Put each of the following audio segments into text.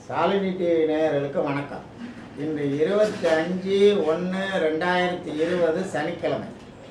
Shalini TV நேயர்களுக்கு வணக்கம் இன்று இருபத்தி அஞ்சு ஒன்று ரெண்டாயிரத்தி இருபது சனிக்கிழமை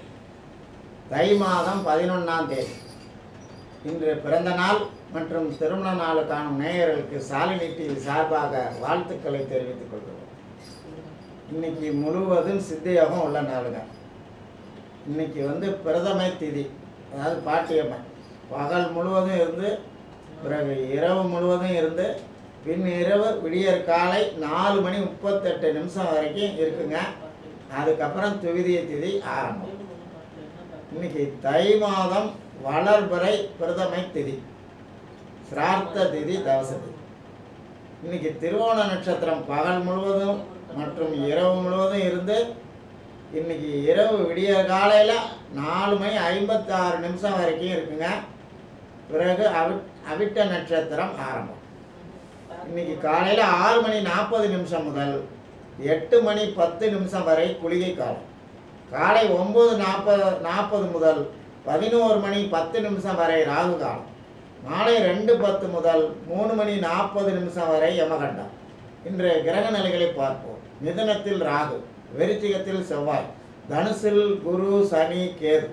தை மாதம் பதினொன்றாம் தேதி இன்று பிறந்த நாள் மற்றும் திருமண நாள் காணும் நேயர்களுக்கு சாலினி டிவி சார்பாக வாழ்த்துக்களை தெரிவித்துக் கொள்கிறோம் இன்னைக்கு முழுவதும் சித்தயோகம் உள்ள நாளுங்க இன்னைக்கு வந்து பிரதமை திதி அதாவது பாட்டியம்மை பகல் முழுவதும் இருந்து பிறகு இரவு முழுவதும் இருந்து பின் இரவு விடியற் காலை நாலு மணி முப்பத்தெட்டு நிமிஷம் வரைக்கும் இருக்குங்க அதுக்கப்புறம் துவிதிய திதி ஆரம்பம் இன்னைக்கு தை மாதம் வளர்பிறை பிரதமை திதி சிரார்த்த திதி தவச திதி இன்னைக்கு திருவோண நட்சத்திரம் பகல் முழுவதும் மற்றும் இரவு முழுவதும் இருந்து இன்னைக்கு இரவு விடிய காலையில் நாலு மணி ஐம்பத்தாறு நிமிஷம் வரைக்கும் இருக்குங்க பிறகு அவி அவிட்ட நட்சத்திரம் ஆரம்பம் இன்னைக்கு காலையில் ஆறு மணி நாற்பது நிமிஷம் முதல் எட்டு மணி பத்து நிமிஷம் வரை குளிகை காலம் காலை ஒம்பது நாற்பது நாற்பது முதல் பதினோரு மணி பத்து நிமிஷம் வரை ராகு காலம் மாலை ரெண்டு பத்து முதல் மூணு மணி நாற்பது நிமிஷம் வரை யமகண்டம் இன்றைய கிரக நிலைகளை பார்ப்போம் மிதுனத்தில் ராகு விருச்சிகத்தில் செவ்வாய் தனுசில் குரு சனி கேது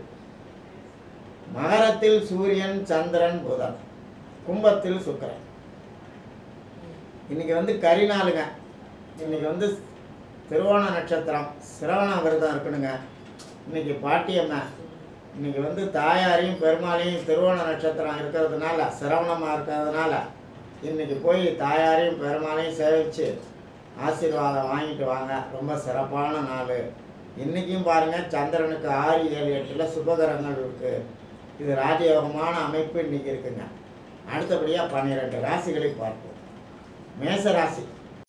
மகரத்தில் சூரியன் சந்திரன் புதன் கும்பத்தில் சுக்கிரன் இன்னைக்கு வந்து கரி நாளுங்க இன்னைக்கு வந்து திருவோண நட்சத்திரம் சிரவண விரதம் இருக்கணுங்க இன்னைக்கு பாட்டியம்மா இன்னைக்கு வந்து தாயாரையும் பெருமாளையும் திருவோண நட்சத்திரம் இருக்கிறதுனால சிரவணமாக இருக்கிறதுனால இன்னைக்கு போய் தாயாரையும் பெருமாளையும் சேவிச்சு ஆசீர்வாதம் வாங்கிட்டு வாங்க ரொம்ப சிறப்பான நாள் இன்றைக்கும் பாருங்கள் சந்திரனுக்கு ஆறு ஏழு எட்டில் சுபகரங்கள் இருக்குது இது ராஜயோகமான அமைப்பு இன்னைக்கு இருக்குங்க அடுத்தபடியாக பன்னிரெண்டு ராசிகளை பார்ப்போம் மேச ராசி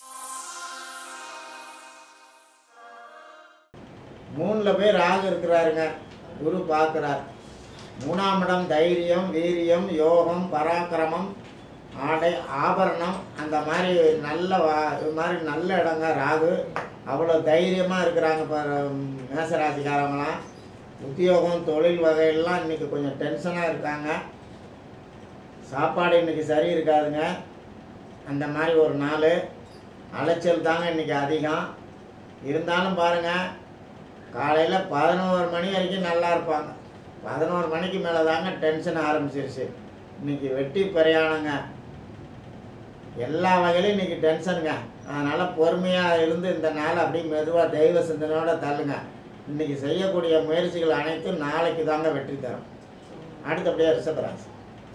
மூணில் போய் ராகு இருக்கிறாருங்க குரு பார்க்குறார் மூணாம் இடம் தைரியம் வீரியம் யோகம் பராக்கிரமம் ஆடை ஆபரணம் அந்த மாதிரி நல்ல வா இது மாதிரி நல்ல இடங்க ராகு அவ்வளோ தைரியமாக இருக்கிறாங்க பாரு மேசராசிக்காரங்களாம் உத்தியோகம் தொழில் வகையெல்லாம் இன்றைக்கி கொஞ்சம் டென்ஷனாக இருக்காங்க சாப்பாடு இன்றைக்கி சரி இருக்காதுங்க அந்த மாதிரி ஒரு நாள் அலைச்சல் தாங்க இன்றைக்கி அதிகம் இருந்தாலும் பாருங்கள் காலையில் பதினோரு மணி வரைக்கும் நல்லா இருப்பாங்க பதினோரு மணிக்கு மேலே தாங்க டென்ஷன் ஆரம்பிச்சிருச்சு இன்னைக்கு வெட்டி பிரயாணங்க எல்லா வகையிலும் இன்னைக்கு டென்ஷனுங்க அதனால் பொறுமையாக இருந்து இந்த நாள் அப்படியே மெதுவாக தெய்வ சிந்தனையோட தள்ளுங்க இன்னைக்கு செய்யக்கூடிய முயற்சிகள் அனைத்தும் நாளைக்கு தாங்க வெற்றி தரும் அடுத்தபடியாக ரிஷபராசி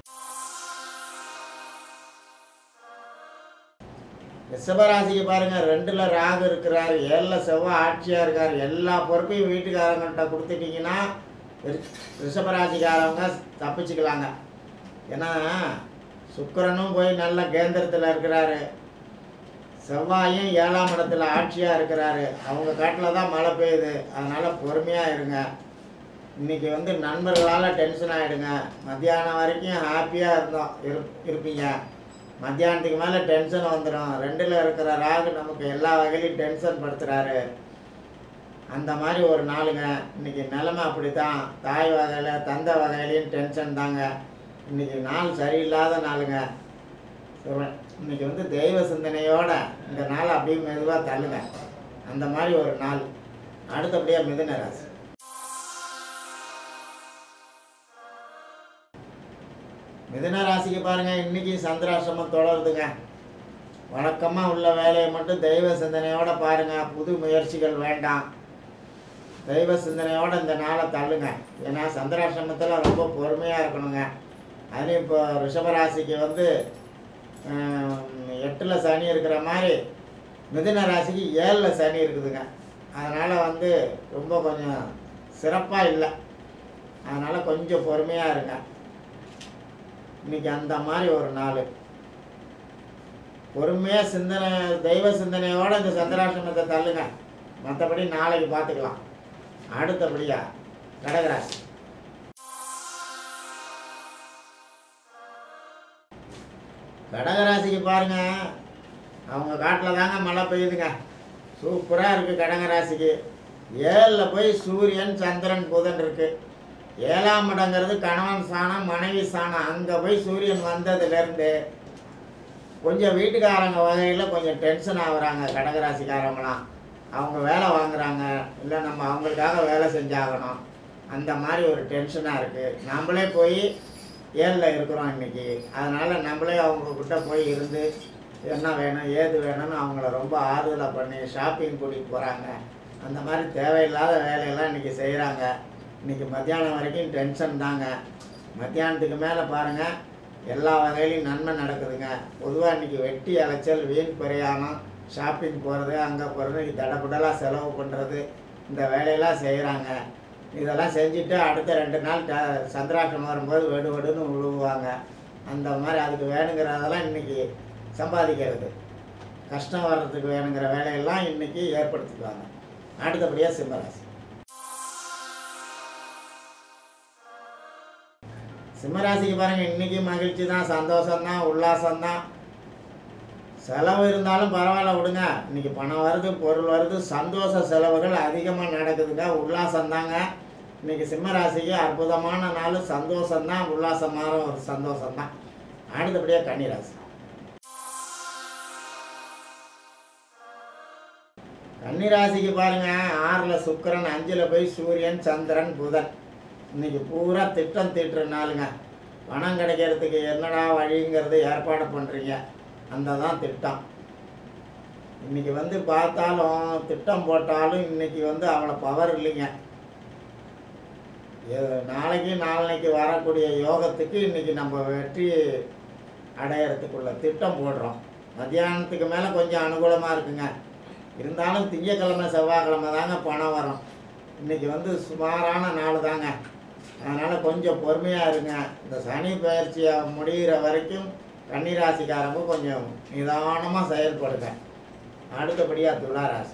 ரிஷபராசிக்கு பாருங்க ரெண்டுல ராகு இருக்கிறார் ஏழில் செவ்வாய் ஆட்சியாக இருக்கார் எல்லா பொறுப்பையும் வீட்டுக்காரங்கள்ட்ட கொடுத்துட்டீங்கன்னா ரிஷ- ரிஷபராசிக்காரவங்க தப்பிச்சுக்கலாங்க ஏன்னா சுக்கிரனும் போய் நல்ல கேந்திரத்தில் இருக்கிறாரு செவ்வாயும் ஏழாம் இடத்துல ஆட்சியாக இருக்கிறாரு அவங்க காட்டில் தான் மழை பெய்யுது அதனால் பொறுமையாக இருங்க இன்னைக்கு வந்து நண்பர்களால் டென்ஷன் ஆகிடுங்க மத்தியானம் வரைக்கும் ஹாப்பியாக இருந்தோம் இரு இருப்பீங்க மத்தியானத்துக்கு மேலே டென்ஷன் வந்துடும் ரெண்டில் இருக்கிற ராகு நமக்கு எல்லா வகையிலையும் டென்ஷன் படுத்துகிறாரு அந்த மாதிரி ஒரு நாளுங்க இன்னைக்கு நிலைமை அப்படி தான் தாய் வகையில் தந்தை வகையிலையும் டென்ஷன் தாங்க இன்னைக்கு நாள் சரியில்லாத நாளுங்க சொல்றேன். இன்னைக்கு வந்து தெய்வ சிந்தனையோட இந்த நாள் அப்படியே மெதுவாக தள்ளுங்க அந்த மாதிரி ஒரு நாள் அடுத்தபடியாக மிதுன ராசி மிதுன ராசிக்கு பாருங்க இன்னைக்கு சந்திராசிரமம் தொடருதுங்க வழக்கமாக உள்ள வேலையை மட்டும் தெய்வ சிந்தனையோட பாருங்க புது முயற்சிகள் வேண்டாம் தெய்வ சிந்தனையோட இந்த நாளை தள்ளுங்க ஏன்னா சந்திராசிரமத்தில் ரொம்ப பொறுமையாக இருக்கணுங்க அதுலேயும் இப்போ ரிஷபராசிக்கு வந்து எட்டில் சனி இருக்கிற மாதிரி மிதுன ராசிக்கு ஏழில் சனி இருக்குதுங்க அதனால் வந்து ரொம்ப கொஞ்சம் சிறப்பாக இல்லை அதனால் கொஞ்சம் பொறுமையாக இருங்க இன்னைக்கு அந்த மாதிரி ஒரு நாள் பொறுமையாக சிந்தனை தெய்வ சிந்தனையோட இந்த சந்திராசிரமத்தை தள்ளுங்க மற்றபடி நாளைக்கு பார்த்துக்கலாம் அடுத்தபடியா கடகராசி கடகராசிக்கு பாருங்க அவங்க காட்டில் தாங்க மழை பெய்யுதுங்க சூப்பராக இருக்குது கடகராசிக்கு ஏழில் போய் சூரியன் சந்திரன் புதன் இருக்குது ஏழாம் இடங்கிறது கணவன் சாணம் மனைவி சாணம் அங்கே போய் சூரியன் வந்ததுலேருந்து கொஞ்சம் வீட்டுக்காரங்க வகையில் கொஞ்சம் டென்ஷன் ஆகுறாங்க கடகராசிக்காரங்களாம் அவங்க வேலை வாங்குறாங்க இல்லை நம்ம அவங்களுக்காக வேலை செஞ்சாகணும் அந்த மாதிரி ஒரு டென்ஷனாக இருக்குது நம்மளே போய் ஏழில் இருக்கிறோம் இன்னைக்கு அதனால் நம்மளே அவங்கக்கிட்ட போய் இருந்து என்ன வேணும் ஏது வேணும்னு அவங்கள ரொம்ப ஆறுதலாக பண்ணி ஷாப்பிங் கூட்டிகிட்டு போகிறாங்க அந்த மாதிரி தேவையில்லாத வேலையெல்லாம் இன்றைக்கி செய்கிறாங்க இன்றைக்கி மத்தியானம் வரைக்கும் டென்ஷன் தாங்க மத்தியானத்துக்கு மேலே பாருங்கள் எல்லா வகையிலையும் நன்மை நடக்குதுங்க பொதுவாக இன்றைக்கி வெட்டி அலைச்சல் வீண் பிரயாணம் ஷாப்பிங் போகிறது அங்கே போகிறது தடபுடலாக செலவு பண்ணுறது இந்த வேலையெல்லாம் செய்கிறாங்க இதெல்லாம் செஞ்சுட்டு அடுத்த ரெண்டு நாள் ட சந்திராஷ்டம் வரும்போது வெடு வெடுன்னு விழுவாங்க அந்த மாதிரி அதுக்கு வேணுங்கிறதெல்லாம் இன்றைக்கி சம்பாதிக்கிறது கஷ்டம் வர்றதுக்கு வேணுங்கிற வேலையெல்லாம் இன்றைக்கி ஏற்படுத்திக்குவாங்க அடுத்தபடியாக சிம்மராசி சிம்மராசிக்கு பாருங்க இன்னைக்கு மகிழ்ச்சி தான் சந்தோஷம்தான் உல்லாசம்தான் செலவு இருந்தாலும் பரவாயில்ல விடுங்க இன்னைக்கு பணம் வருது பொருள் வருது சந்தோஷ செலவுகள் அதிகமாக நடக்குதுங்க உல்லாசம்தாங்க இன்னைக்கு சிம்மராசிக்கு அற்புதமான நாள் சந்தோஷம்தான் உல்லாசமான ஒரு சந்தோஷம்தான் அடுத்தபடியாக கன்னிராசி கன்னிராசிக்கு பாருங்க ஆறில் சுக்கிரன் அஞ்சில் போய் சூரியன் சந்திரன் புதன் இன்னைக்கு பூரா திட்டம் தீட்டுற நாளுங்க பணம் கிடைக்கிறதுக்கு என்னடா வழிங்கிறது ஏற்பாடு பண்ணுறீங்க அந்த தான் திட்டம் இன்னைக்கு வந்து பார்த்தாலும் திட்டம் போட்டாலும் இன்னைக்கு வந்து அவ்வளோ பவர் இல்லைங்க எ- நாளைக்கு நாளைக்கு வரக்கூடிய யோகத்துக்கு இன்னைக்கு நம்ம வெற்றி அடையறதுக்குள்ள திட்டம் போடுறோம் மத்தியானத்துக்கு மேலே கொஞ்சம் அனுகூலமாக இருக்குங்க இருந்தாலும் திங்கக்கிழமை செவ்வாய்க்கிழமை தாங்க பணம் வரும் இன்னைக்கு வந்து சுமாரான நாள் தாங்க அதனால் கொஞ்சம் பொறுமையாக இருங்க இந்த சனி பயிற்சியை முடிகிற வரைக்கும் கன்னிராசிக்காரங்க கொஞ்சம் நிதானமாக செயல்படுங்க அடுத்தபடியாக துளாராசி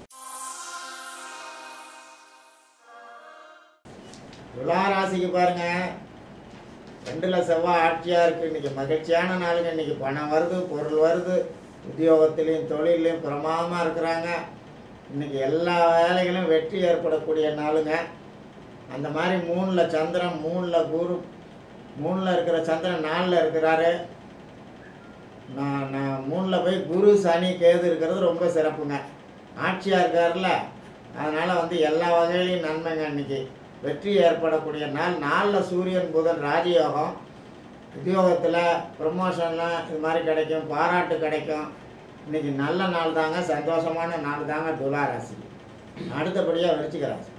துளாராசிக்கு பாருங்க ரெண்டில் செவ்வாய் ஆட்சியாக இருக்குது இன்றைக்கி மகிழ்ச்சியான நாளுங்க இன்றைக்கி பணம் வருது பொருள் வருது உத்தியோகத்திலையும் தொழிலையும் பிரமாதமாக இருக்கிறாங்க இன்றைக்கி எல்லா வேலைகளும் வெற்றி ஏற்படக்கூடிய நாளுங்க அந்த மாதிரி மூணில் சந்திரன் மூணில் குரு மூணில் இருக்கிற சந்திரன் நாலில் இருக்கிறாரு நான் நான் மூணில் போய் குரு சனி கேது இருக்கிறது ரொம்ப சிறப்புங்க ஆட்சியாக இருக்கார்ல அதனால் வந்து எல்லா வகையிலையும் நன்மைங்க இன்னைக்கு வெற்றி ஏற்படக்கூடிய நாள் நாளில் சூரியன் புதன் ராஜயோகம் உத்தியோகத்தில் ப்ரமோஷன்லாம் இது மாதிரி கிடைக்கும் பாராட்டு கிடைக்கும் இன்னைக்கு நல்ல நாள் தாங்க சந்தோஷமான நாள் தாங்க துலா ராசி அடுத்தபடியாக விருச்சிக ராசி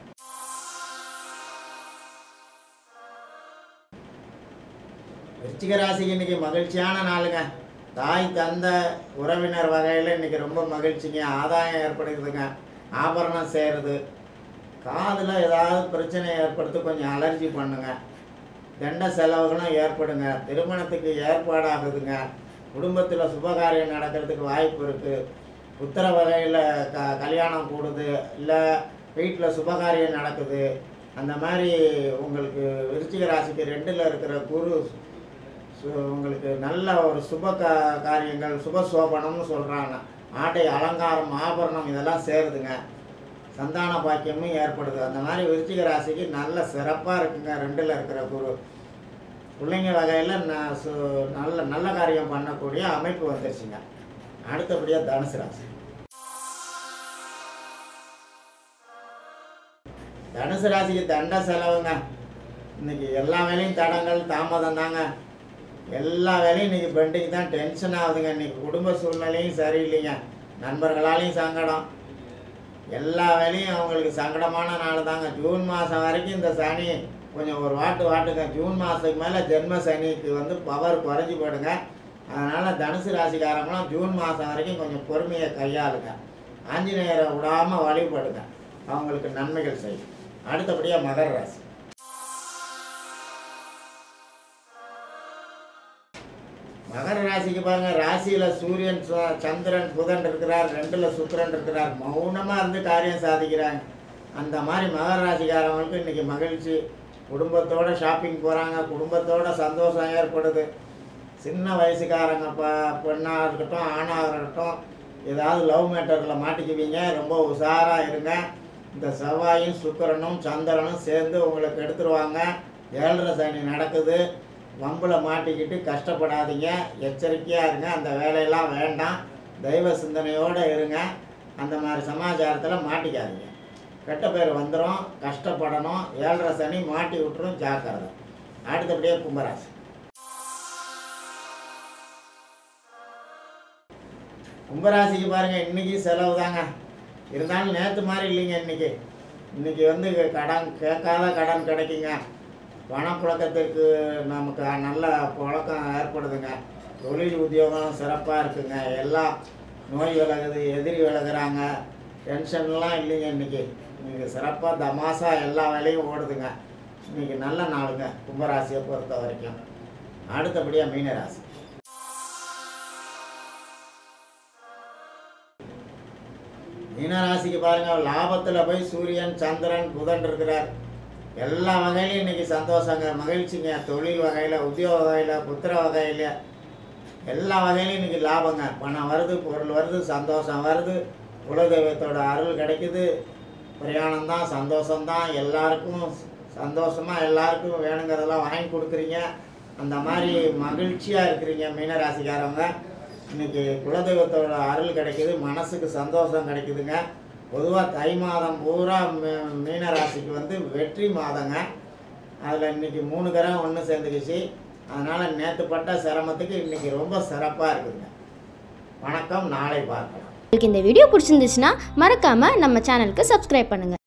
விருச்சிக ராசிக்கு இன்னைக்கு மகிழ்ச்சியான நாளுங்க தாய் தந்த உறவினர் வகையில் இன்னைக்கு ரொம்ப மகிழ்ச்சிங்க ஆதாயம் ஏற்படுக்குதுங்க ஆபரணம் செய்கிறது காதில் ஏதாவது பிரச்சனை ஏற்படுத்தி கொஞ்சம் அலர்ஜி பண்ணுங்க தண்ட செலவுகளும் ஏற்படுங்க திருமணத்துக்கு ஏற்பாடாகுதுங்க குடும்பத்தில் சுபகாரியம் நடக்கிறதுக்கு வாய்ப்பு இருக்குது புத்திர வகையில் க கல்யாணம் கூடுது இல்லை வீட்டில் சுபகாரியம் நடக்குது அந்த மாதிரி உங்களுக்கு விருச்சிக ராசிக்கு ரெண்டில் இருக்கிற குரு சு- உங்களுக்கு நல்ல ஒரு சுப கா காரியங்கள் சுப சோபனம்னு சொல்கிறாங்க ஆடை அலங்காரம் ஆபரணம் இதெல்லாம் சேருதுங்க சந்தான பாக்கியமும் ஏற்படுது அந்த மாதிரி விருச்சிக ராசிக்கு நல்ல சிறப்பாக இருக்குங்க ரெண்டில் இருக்கிற குரு பிள்ளைங்க வகையில் ந- சு- நல்ல நல்ல காரியம் பண்ணக்கூடிய அமைப்பு வந்துருச்சுங்க அடுத்தபடியாக தனுசு ராசி தனுசு ராசிக்கு தண்ட செலவுங்க இன்னைக்கு எல்லா வேலையும் தடங்கள் தாமதம் தாங்க எல்லா வேலையும் இன்னைக்கு பெண்டிங் தான் டென்ஷன் ஆகுதுங்க இன்னைக்கு குடும்ப சூழ்நிலையும் சரியில்லைங்க நண்பர்களாலையும் சங்கடம் எல்லா வேலையும் அவங்களுக்கு சங்கடமான நாள் தாங்க ஜூன் மாதம் வரைக்கும் இந்த சனி கொஞ்சம் ஒரு வாட்டு வாட்டுங்க ஜூன் மாதத்துக்கு மேலே ஜென்ம சனிக்கு வந்து பவர் குறைஞ்சி போயிடுங்க அதனால் தனுசு ராசிக்காரங்களும் ஜூன் மாதம் வரைக்கும் கொஞ்சம் பொறுமையை கையாளுங்க ஆஞ்சநேயரை விடாமல் வழிபடுங்க அவங்களுக்கு நன்மைகள் செய்யும் அடுத்தபடியாக மகர ராசி மகர ராசிக்கு பாருங்க ராசியில சூரியன் சு- சந்திரன் புதன் இருக்கிறார் ரெண்டுல சுக்கிரன் இருக்கிறார் மௌனமா இருந்து காரியம் சாதிக்கிறாங்க அந்த மாதிரி மகர ராசிக்காரங்களுக்கு இன்னைக்கு மகிழ்ச்சி குடும்பத்தோட ஷாப்பிங் போறாங்க குடும்பத்தோட சந்தோஷம் ஏற்படுது சின்ன வயசுக்காரங்க ப பெண்ணாக இருக்கட்டும் ஆணாக இருக்கட்டும் ஏதாவது லவ் மேட்டரில் மாட்டிக்குவீங்க ரொம்ப உஷாராக இருங்க இந்த செவ்வாயும் சுக்கிரனும் சந்திரனும் சேர்ந்து உங்களுக்கு எடுத்துருவாங்க ஏழரை சனி நடக்குது வம்பில் மாட்டிக்கிட்டு கஷ்டப்படாதீங்க எச்சரிக்கையாக இருங்க அந்த வேலையெல்லாம் வேண்டாம் தெய்வ சிந்தனையோடு இருங்க அந்த மாதிரி சமாச்சாரத்தில் மாட்டிக்காதீங்க கெட்ட பேர் வந்துடும் கஷ்டப்படணும் ஏழரை சனி மாட்டி விட்டுரும் ஜாக்கிரதை அடுத்தபடியே கும்பராசி கும்பராசிக்கு பாருங்கள் இன்றைக்கி செலவு தாங்க இருந்தாலும் நேற்று மாதிரி இல்லைங்க இன்றைக்கி இன்றைக்கி வந்து கடன் கேட்காத கடன் கிடைக்குங்க பணப்புழக்கத்திற்கு நமக்கு நல்ல புழக்கம் ஏற்படுதுங்க தொழில் உத்தியோகம் சிறப்பாக இருக்குங்க எல்லாம் நோய் விலகுது எதிரி விலகுறாங்க டென்ஷன்லாம் இல்லைங்க இன்றைக்கி இன்றைக்கி சிறப்பாக தமாசா எல்லா வேலையும் ஓடுதுங்க இன்றைக்கி நல்ல நாளுங்க கும்பராசியை பொறுத்த வரைக்கும் அடுத்தபடியாக மீனராசி மீனராசிக்கு பாருங்க லாபத்தில் போய் சூரியன் சந்திரன் புதன் இருக்கிறார் எல்லா வகையிலையும் இன்னைக்கு சந்தோஷங்க மகிழ்ச்சிங்க தொழில் வகையில் உத்தியோக வகையில் புத்திர வகையில் எல்லா வகையிலையும் இன்னைக்கு லாபங்க பணம் வருது பொருள் வருது சந்தோஷம் வருது குலதெய்வத்தோட அருள் கிடைக்குது பிரயாணம் தான் சந்தோஷம்தான் எல்லாருக்கும் சந்தோஷமாக எல்லாருக்கும் வேணுங்கிறதெல்லாம் வாங்கி கொடுக்குறீங்க அந்த மாதிரி மகிழ்ச்சியாக இருக்கிறீங்க மீனராசிக்காரவங்க இன்னைக்கு குலதெய்வத்தோட அருள் கிடைக்குது மனசுக்கு சந்தோஷம் கிடைக்குதுங்க பொதுவாக தை மாதம் பூரா மீ- மீன ராசிக்கு வந்து வெற்றி மாதங்க அதில் இன்னைக்கு மூணு கிரகம் ஒன்று சேர்ந்துக்கிச்சு அதனால் நேற்று பட்ட சிரமத்துக்கு இன்னைக்கு ரொம்ப சிறப்பாக இருக்குதுங்க வணக்கம் நாளை பார்க்கலாம் உங்களுக்கு இந்த வீடியோ பிடிச்சிருந்துச்சுன்னா மறக்காமல் நம்ம சேனலுக்கு சப்ஸ்கிரைப் பண்ணுங்கள்